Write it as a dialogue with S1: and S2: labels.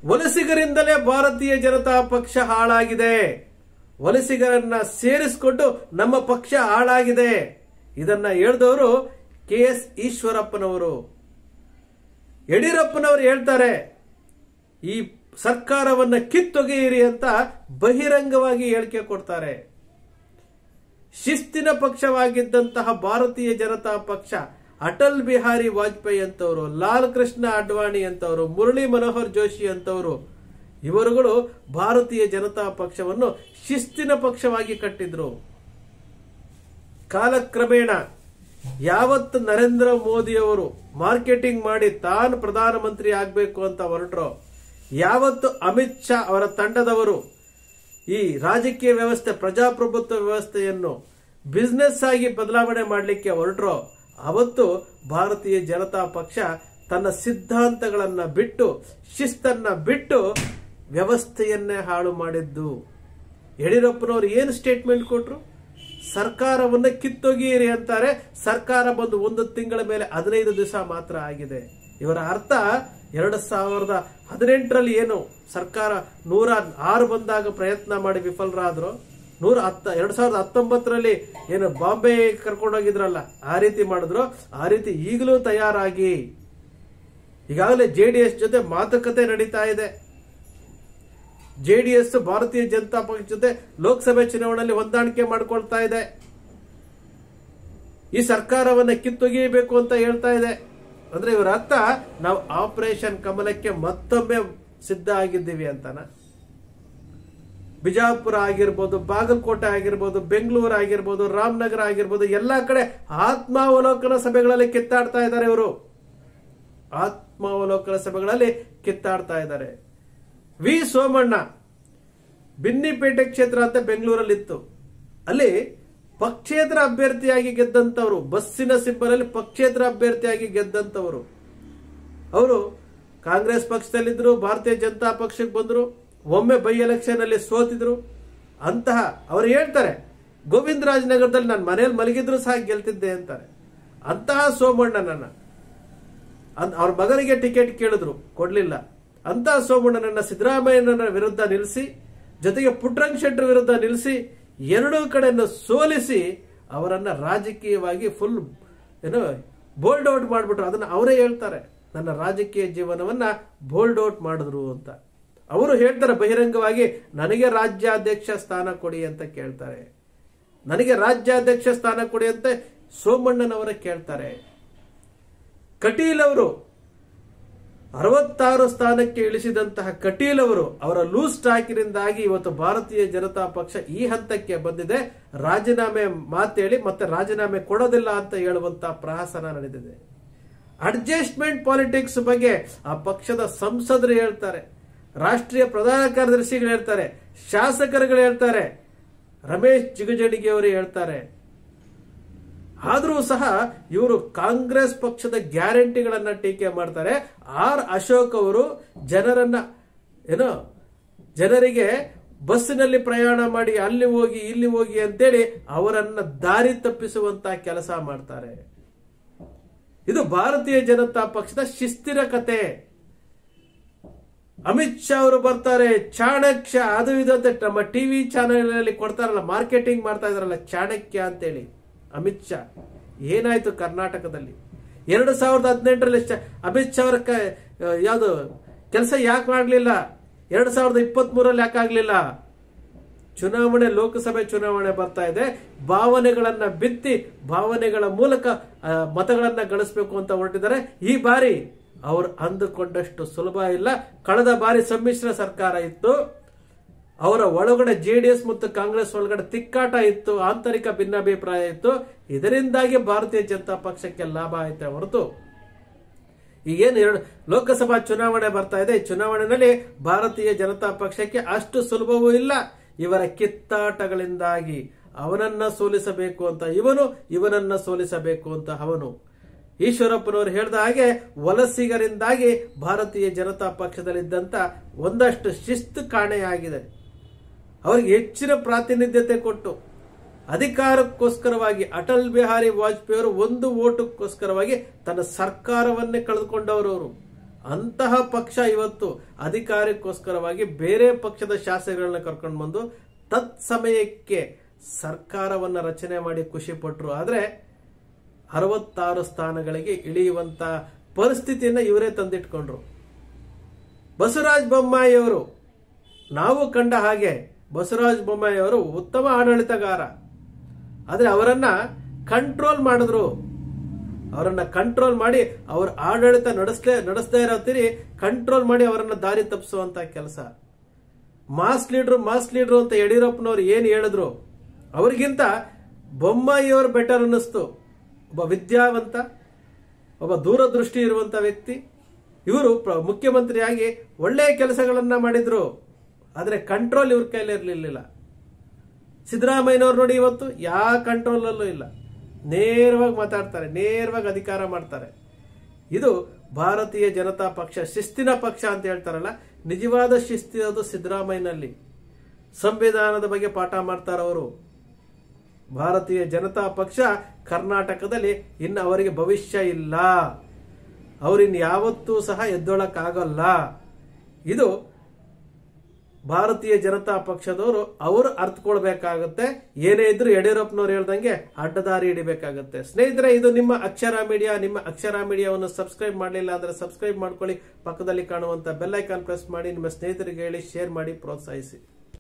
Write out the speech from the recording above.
S1: ವಲಸಿಗರಿಂದಲೇ ಭಾರತೀಯ ಜನತಾ ಪಕ್ಷ ಹಾಳಾಗಿದೆ ವಲಸಿಗರನ್ನ ಸೇರಿಸಿಕೊಂಡು ನಮ್ಮ ಪಕ್ಷ ಹಾಳಾಗಿದೆ ಇದನ್ನ ಹೇಳಿದವರು ಕೆ ಎಸ್ ಈಶ್ವರಪ್ಪನವರು ಯಡಿಯೂರಪ್ಪನವರು ಹೇಳ್ತಾರೆ ಈ ಸರ್ಕಾರವನ್ನ ಕಿತ್ತೊಗೆಯಿರಿ ಅಂತ ಬಹಿರಂಗವಾಗಿ ಹೇಳಿಕೆ ಕೊಡ್ತಾರೆ ಶಿಸ್ತಿನ ಪಕ್ಷವಾಗಿದ್ದಂತಹ ಭಾರತೀಯ ಜನತಾ ಪಕ್ಷ ಅಟಲ್ ಬಿಹಾರಿ ವಾಜಪೇಯಿ ಅಂತವರು ಲಾಲ್ ಕೃಷ್ಣ ಅಡ್ವಾಣಿ ಅಂತವರು ಮುರಳಿ ಮನೋಹರ್ ಜೋಶಿ ಅಂತವರು ಇವರುಗಳು ಭಾರತೀಯ ಜನತಾ ಪಕ್ಷವನ್ನು ಶಿಸ್ತಿನ ಪಕ್ಷವಾಗಿ ಕಟ್ಟಿದ್ರು ಕಾಲಕ್ರಮೇಣ ಯಾವತ್ತು ನರೇಂದ್ರ ಮೋದಿ ಅವರು ಮಾರ್ಕೆಟಿಂಗ್ ಮಾಡಿ ತಾನು ಪ್ರಧಾನಮಂತ್ರಿ ಆಗಬೇಕು ಅಂತ ಹೊರಟ್ರೋ ಯಾವತ್ತು ಅಮಿತ್ ಶಾ ಅವರ ತಂಡದವರು ಈ ರಾಜಕೀಯ ವ್ಯವಸ್ಥೆ ಪ್ರಜಾಪ್ರಭುತ್ವ ವ್ಯವಸ್ಥೆಯನ್ನು ಬಿಸ್ನೆಸ್ ಆಗಿ ಬದಲಾವಣೆ ಮಾಡಲಿಕ್ಕೆ ಹೊರಟ್ರೋ ಅವತ್ತು ಭಾರತೀಯ ಜನತಾ ಪಕ್ಷ ತನ್ನ ಸಿದ್ಧಾಂತಗಳನ್ನ ಬಿಟ್ಟು ಶಿಸ್ತನ್ನ ಬಿಟ್ಟು ವ್ಯವಸ್ಥೆಯನ್ನೇ ಹಾಳು ಮಾಡಿದ್ದು ಯಡಿಯೂರಪ್ಪನವರು ಏನು ಸ್ಟೇಟ್ಮೆಂಟ್ ಕೊಟ್ರು ಸರ್ಕಾರವನ್ನ ಕಿತ್ತೊಗೆಯಿರಿ ಅಂತಾರೆ ಸರ್ಕಾರ ಬಂದು ಒಂದು ತಿಂಗಳ ಮೇಲೆ ಹದಿನೈದು ದಿವಸ ಮಾತ್ರ ಆಗಿದೆ ಇವರ ಅರ್ಥ ಎರಡು ಸಾವಿರದ ಹದಿನೆಂಟರಲ್ಲಿ ಏನು ಸರ್ಕಾರ ನೂರ ಆರು ಬಂದಾಗ ಪ್ರಯತ್ನ ಮಾಡಿ ವಿಫಲರಾದ್ರು ನೂರ ಹತ್ತ ಎರಡ್ ಸಾವಿರದ ಹತ್ತೊಂಬತ್ತರಲ್ಲಿ ಏನು ಬಾಂಬೆ ಕರ್ಕೊಂಡೋಗಿದ್ರಲ್ಲ ಆ ರೀತಿ ಮಾಡಿದ್ರು ಆ ರೀತಿ ಈಗಲೂ ತಯಾರಾಗಿ ಈಗಾಗಲೇ ಜೆ ಡಿ ಎಸ್ ಜೊತೆ ಮಾತುಕತೆ ನಡೀತಾ ಇದೆ ಜೆಡಿಎಸ್ ಭಾರತೀಯ ಜನತಾ ಪಕ್ಷ ಜೊತೆ ಲೋಕಸಭೆ ಚುನಾವಣೆಯಲ್ಲಿ ಹೊಂದಾಣಿಕೆ ಮಾಡಿಕೊಳ್ತಾ ಇದೆ ಈ ಸರ್ಕಾರವನ್ನ ಕಿತ್ತೊಗೆಯಬೇಕು ಅಂತ ಹೇಳ್ತಾ ಇದೆ ಅಂದ್ರೆ ಇವರ ಅರ್ಥ ನಾವು ಆಪರೇಷನ್ ಕಮಲಕ್ಕೆ ಮತ್ತೊಮ್ಮೆ ಸಿದ್ಧ ಆಗಿದ್ದೀವಿ ಅಂತಾನ ಬಿಜಾಪುರ ಆಗಿರ್ಬೋದು ಬಾಗಲಕೋಟೆ ಆಗಿರ್ಬೋದು ಬೆಂಗಳೂರು ಆಗಿರ್ಬೋದು ರಾಮನಗರ ಆಗಿರ್ಬೋದು ಎಲ್ಲಾ ಕಡೆ ಆತ್ಮಾವಲೋಕನ ಸಭೆಗಳಲ್ಲಿ ಕಿತ್ತಾಡ್ತಾ ಇದ್ದಾರೆ ಇವರು ಆತ್ಮಾವಲೋಕನ ಸಭೆಗಳಲ್ಲಿ ಕಿತ್ತಾಡ್ತಾ ಇದ್ದಾರೆ ವಿ ಸೋಮಣ್ಣ ಬಿನ್ನಿಪೇಟೆ ಕ್ಷೇತ್ರ ಅಂತ ಬೆಂಗಳೂರಲ್ಲಿತ್ತು ಅಲ್ಲಿ ಪಕ್ಷೇತರ ಅಭ್ಯರ್ಥಿಯಾಗಿ ಗೆದ್ದಂತವರು ಬಸ್ಸಿನ ಸಿಬ್ಬರಲ್ಲಿ ಪಕ್ಷೇತರ ಅಭ್ಯರ್ಥಿಯಾಗಿ ಗೆದ್ದಂತವರು ಅವರು ಕಾಂಗ್ರೆಸ್ ಪಕ್ಷದಲ್ಲಿದ್ರು ಭಾರತೀಯ ಜನತಾ ಪಕ್ಷಕ್ಕೆ ಬಂದ್ರು ಒಮ್ಮೆ ಬೈ ಎಲೆಕ್ಷನ್ ಅಲ್ಲಿ ಸೋತಿದ್ರು ಅಂತಹ ಅವರು ಹೇಳ್ತಾರೆ ಗೋವಿಂದರಾಜನಗರದಲ್ಲಿ ನಾನು ಮನೆಯಲ್ಲಿ ಮಲಗಿದ್ರು ಸಹ ಗೆಲ್ತಿದ್ದೆ ಅಂತಾರೆ ಅಂತಹ ಸೋಮಣ್ಣನನ್ನ ಅದ್- ಅವ್ರ ಮಗನಿಗೆ ಟಿಕೆಟ್ ಕೇಳಿದ್ರು ಕೊಡ್ಲಿಲ್ಲ ಅಂತ ಸೋಮಣ್ಣನನ್ನ ಸಿದ್ದರಾಮಯ್ಯನ ವಿರುದ್ಧ ನಿಲ್ಲಿಸಿ ಜೊತೆಗೆ ಪುಟ್ರಂಗ್ ಶೆಟ್ಟರ್ ವಿರುದ್ಧ ನಿಲ್ಲಿಸಿ ಎರಡೂ ಕಡೆಯನ್ನು ಸೋಲಿಸಿ ಅವರನ್ನ ರಾಜಕೀಯವಾಗಿ ಫುಲ್ ಏನು ಬೋಲ್ಡ್ ಔಟ್ ಮಾಡಿಬಿಟ್ರು ಅದನ್ನ ಅವರೇ ಹೇಳ್ತಾರೆ ನನ್ನ ರಾಜಕೀಯ ಜೀವನವನ್ನ ಬೋಲ್ಡ್ ಔಟ್ ಮಾಡಿದ್ರು ಅಂತ ಅವರು ಹೇಳ್ತಾರೆ ಬಹಿರಂಗವಾಗಿ ನನಗೆ ರಾಜ್ಯಾಧ್ಯಕ್ಷ ಸ್ಥಾನ ಕೊಡಿ ಅಂತ ಕೇಳ್ತಾರೆ ನನಗೆ ರಾಜ್ಯಾಧ್ಯಕ್ಷ ಸ್ಥಾನ ಕೊಡಿ ಅಂತ ಸೋಮಣ್ಣನವರ ಕೇಳ್ತಾರೆ ಕಟೀಲ್ ಅವರು ಅರವತ್ತಾರು ಸ್ಥಾನಕ್ಕೆ ಇಳಿಸಿದಂತಹ ಕಟೀಲ್ ಅವರು ಅವರ ಲೂಸ್ ಟಾಕಿನಿಂದಾಗಿ ಇವತ್ತು ಭಾರತೀಯ ಜನತಾ ಪಕ್ಷ ಈ ಹಂತಕ್ಕೆ ಬಂದಿದೆ ರಾಜೀನಾಮೆ ಮಾತೇಳಿ ಮತ್ತೆ ರಾಜೀನಾಮೆ ಕೊಡೋದಿಲ್ಲ ಅಂತ ಹೇಳುವಂತ ಪ್ರಹಸನ ನಡೆದಿದೆ ಅಡ್ಜಸ್ಟ್ಮೆಂಟ್ ಪಾಲಿಟಿಕ್ಸ್ ಬಗ್ಗೆ ಆ ಪಕ್ಷದ ಸಂಸದರು ಹೇಳ್ತಾರೆ ರಾಷ್ಟ್ರೀಯ ಪ್ರಧಾನ ಕಾರ್ಯದರ್ಶಿಗಳು ಹೇಳ್ತಾರೆ ಶಾಸಕರುಗಳು ಹೇಳ್ತಾರೆ ರಮೇಶ್ ಜಿಗಜಡಿಗೆ ಅವರು ಹೇಳ್ತಾರೆ ಆದರೂ ಸಹ ಇವರು ಕಾಂಗ್ರೆಸ್ ಪಕ್ಷದ ಗ್ಯಾರಂಟಿಗಳನ್ನ ಟೀಕೆ ಮಾಡ್ತಾರೆ ಆರ್ ಅಶೋಕ್ ಅವರು ಜನರನ್ನ ಏನೋ ಜನರಿಗೆ ಬಸ್ಸಿನಲ್ಲಿ ಪ್ರಯಾಣ ಮಾಡಿ ಅಲ್ಲಿ ಹೋಗಿ ಇಲ್ಲಿ ಹೋಗಿ ಅಂತೇಳಿ ಅವರನ್ನ ದಾರಿ ತಪ್ಪಿಸುವಂತ ಕೆಲಸ ಮಾಡ್ತಾರೆ ಇದು ಭಾರತೀಯ ಜನತಾ ಪಕ್ಷದ ಶಿಸ್ತಿನ ಕತೆ ಅಮಿತ್ ಶಾ ಅವರು ಬರ್ತಾರೆ ಚಾಣಕ್ಯ ಅದು ಇದು ಅಂತ ನಮ್ಮ ಟಿವಿ ಚಾನೆಲ್ ಅಲ್ಲಿ ಕೊಡ್ತಾರಲ್ಲ ಮಾರ್ಕೆಟಿಂಗ್ ಮಾಡ್ತಾ ಇದಾರಲ್ಲ ಚಾಣಕ್ಯ ಅಂತೇಳಿ ಅಮಿತ್ ಶಾ ಏನಾಯ್ತು ಕರ್ನಾಟಕದಲ್ಲಿ ಎರಡು ಸಾವಿರದ ಹದಿನೆಂಟರಲ್ಲಿ ಚ- ಅಮಿತ್ ಶಾ ಅವರ ಕ- ಯಾವುದು ಕೆಲಸ ಯಾಕೆ ಮಾಡಲಿಲ್ಲ ಎರಡು ಸಾವಿರದ ಇಪ್ಪತ್ತ್ ಮೂರಲ್ಲಿ ಯಾಕೆ ಆಗ್ಲಿಲ್ಲ ಚುನಾವಣೆ ಲೋಕಸಭೆ ಚುನಾವಣೆ ಬರ್ತಾ ಇದೆ ಭಾವನೆಗಳನ್ನ ಬಿತ್ತಿ ಭಾವನೆಗಳ ಮೂಲಕ ಆ, ಮತಗಳನ್ನ ಗಳಿಸಬೇಕು ಅಂತ ಹೊರಟಿದ್ದಾರೆ ಈ ಬಾರಿ ಅವರು ಅಂದುಕೊಂಡಷ್ಟು ಸುಲಭ ಇಲ್ಲ ಕಳೆದ ಬಾರಿ ಸಮ್ಮಿಶ್ರ ಸರ್ಕಾರ ಇತ್ತು ಅವರ ಒಳಗಡೆ ಜೆಡಿಎಸ್ ಮತ್ತು ಕಾಂಗ್ರೆಸ್ ಒಳಗಡೆ ತಿಕ್ಕಾಟ ಇತ್ತು ಆಂತರಿಕ ಭಿನ್ನಾಭಿಪ್ರಾಯ ಇತ್ತು ಇದರಿಂದಾಗಿ ಭಾರತೀಯ ಜನತಾ ಪಕ್ಷಕ್ಕೆ ಲಾಭ ಆಯ್ತೆ ಹೊರತು ಈಗೇನು ಎರಡು ಲೋಕಸಭಾ ಚುನಾವಣೆ ಬರ್ತಾ ಇದೆ ಈ ಚುನಾವಣೆಯಲ್ಲಿ ಭಾರತೀಯ ಜನತಾ ಪಕ್ಷಕ್ಕೆ ಅಷ್ಟು ಸುಲಭವೂ ಇಲ್ಲ ಇವರ ಕಿತ್ತಾಟಗಳಿಂದಾಗಿ ಅವನನ್ನ ಸೋಲಿಸಬೇಕು ಅಂತ ಇವನು ಇವನನ್ನ ಸೋಲಿಸಬೇಕು ಅಂತ ಅವನು ಈಶ್ವರಪ್ಪನವರು ಹೇಳಿದ ಹಾಗೆ ವಲಸಿಗರಿಂದಾಗಿ ಭಾರತೀಯ ಜನತಾ ಪಕ್ಷದಲ್ಲಿದ್ದಂತ ಒಂದಷ್ಟು ಶಿಸ್ತು ಕಾಣೆಯಾಗಿದೆ ಅವರಿಗೆ ಹೆಚ್ಚಿನ ಪ್ರಾತಿನಿಧ್ಯತೆ ಕೊಟ್ಟು ಅಧಿಕಾರಕ್ಕೋಸ್ಕರವಾಗಿ ಅಟಲ್ ಬಿಹಾರಿ ವಾಜಪೇಯಿ ಅವರು ಒಂದು ಓಟಕ್ಕೋಸ್ಕರವಾಗಿ ತನ್ನ ಸರ್ಕಾರವನ್ನೇ ಕಳೆದುಕೊಂಡವರು ಅವರು ಅಂತಹ ಪಕ್ಷ ಇವತ್ತು ಅಧಿಕಾರಕ್ಕೋಸ್ಕರವಾಗಿ ಬೇರೆ ಪಕ್ಷದ ಶಾಸಕಗಳನ್ನ ಕರ್ಕೊಂಡು ಬಂದು ತತ್ಸಮಯಕ್ಕೆ ಸರ್ಕಾರವನ್ನ ರಚನೆ ಮಾಡಿ ಖುಷಿ ಪಟ್ರು ಆದ್ರೆ ಅರವತ್ತಾರು ಸ್ಥಾನಗಳಿಗೆ ಇಳಿಯುವಂತ ಪರಿಸ್ಥಿತಿಯನ್ನ ಇವರೇ ತಂದಿಟ್ಕೊಂಡ್ರು ಬಸವರಾಜ ಬೊಮ್ಮಾಯಿ ಅವರು ನಾವು ಕಂಡ ಹಾಗೆ ಬಸವರಾಜ ಬೊಮ್ಮಾಯಿ ಅವರು ಉತ್ತಮ ಆಡಳಿತಗಾರ ಆದ್ರೆ ಅವರನ್ನ ಕಂಟ್ರೋಲ್ ಮಾಡಿದ್ರು ಅವರನ್ನ ಕಂಟ್ರೋಲ್ ಮಾಡಿ ಅವ್ರ ಆಡಳಿತ ನಡೆಸಲೇ ನಡೆಸದೇ ಇರೋತೀರಿ ಕಂಟ್ರೋಲ್ ಮಾಡಿ ಅವರನ್ನ ದಾರಿ ತಪ್ಪಿಸುವಂತ ಕೆಲಸ ಮಾಸ್ ಲೀಡ್ರು ಮಾಸ್ ಲೀಡ್ರು ಅಂತ ಯಡಿಯೂರಪ್ಪನವ್ರು ಏನ್ ಹೇಳಿದ್ರು ಅವ್ರಿಗಿಂತ ಬೊಮ್ಮಾಯಿಯವರು ಬೆಟರ್ ಅನ್ನಿಸ್ತು ಒಬ್ಬ ವಿದ್ಯಾವಂತ ಒಬ್ಬ ದೂರದೃಷ್ಟಿ ಇರುವಂತ ವ್ಯಕ್ತಿ ಇವರು ಪ್ರ- ಮುಖ್ಯಮಂತ್ರಿಯಾಗಿ ಒಳ್ಳೆಯ ಕೆಲಸಗಳನ್ನ ಮಾಡಿದ್ರು ಆದ್ರೆ ಕಂಟ್ರೋಲ್ ಇವ್ರ ಕೈಲಿ ಇರಲಿಲ್ಲ ಸಿದ್ದರಾಮಯ್ಯನವ್ರು ನೋಡಿ ಇವತ್ತು ಯಾವ ಕಂಟ್ರೋಲ್ ಅಲ್ಲೂ ಇಲ್ಲ ನೇರವಾಗಿ ಮಾತಾಡ್ತಾರೆ ನೇರವಾಗಿ ಅಧಿಕಾರ ಮಾಡ್ತಾರೆ ಇದು ಭಾರತೀಯ ಜನತಾ ಪಕ್ಷ ಶಿಸ್ತಿನ ಪಕ್ಷ ಅಂತ ಹೇಳ್ತಾರಲ್ಲ ನಿಜವಾದ ಶಿಸ್ತಿರೋದು ಸಿದ್ದರಾಮಯ್ಯನಲ್ಲಿ ಸಂವಿಧಾನದ ಬಗ್ಗೆ ಪಾಠ ಮಾಡ್ತಾರೆ ಅವರು ಭಾರತೀಯ ಜನತಾ ಪಕ್ಷ ಕರ್ನಾಟಕದಲ್ಲಿ ಇನ್ನು ಅವರಿಗೆ ಭವಿಷ್ಯ ಇಲ್ಲ ಅವರಿನ್ ಯಾವತ್ತೂ ಸಹ ಎದ್ದೊಳಕ್ಕಾಗಲ್ಲ ಇದು ಭಾರತೀಯ ಜನತಾ ಪಕ್ಷದವರು ಅವರು ಅರ್ಥಕೊಳ್ಬೇಕಾಗುತ್ತೆ ಏನೇ ಇದ್ರು ಯಡಿಯೂರಪ್ಪನವ್ರು ಹೇಳ್ದಂಗೆ ಅಡ್ಡದಾರಿ ಹಿಡಿಬೇಕಾಗುತ್ತೆ ಸ್ನೇಹಿತರೆ ಇದು ನಿಮ್ಮ ಅಕ್ಷರ ಮೀಡಿಯಾ ನಿಮ್ಮ ಅಕ್ಷರ ಮೀಡಿಯಾವನ್ನು ಸಬ್ಸ್ಕ್ರೈಬ್ ಮಾಡಲಿಲ್ಲ ಅಂದ್ರೆ ಸಬ್ಸ್ಕ್ರೈಬ್ ಮಾಡ್ಕೊಳ್ಳಿ ಪಕ್ಕದಲ್ಲಿ ಕಾಣುವಂತ ಬೆಲ್ ಐಕಾನ್ ಪ್ರೆಸ್ ಮಾಡಿ ನಿಮ್ಮ ಸ್ನೇಹಿತರಿಗೆ ಹೇಳಿ ಶೇರ್ ಮಾಡಿ ಪ್ರೋತ್ಸಾಹಿಸಿ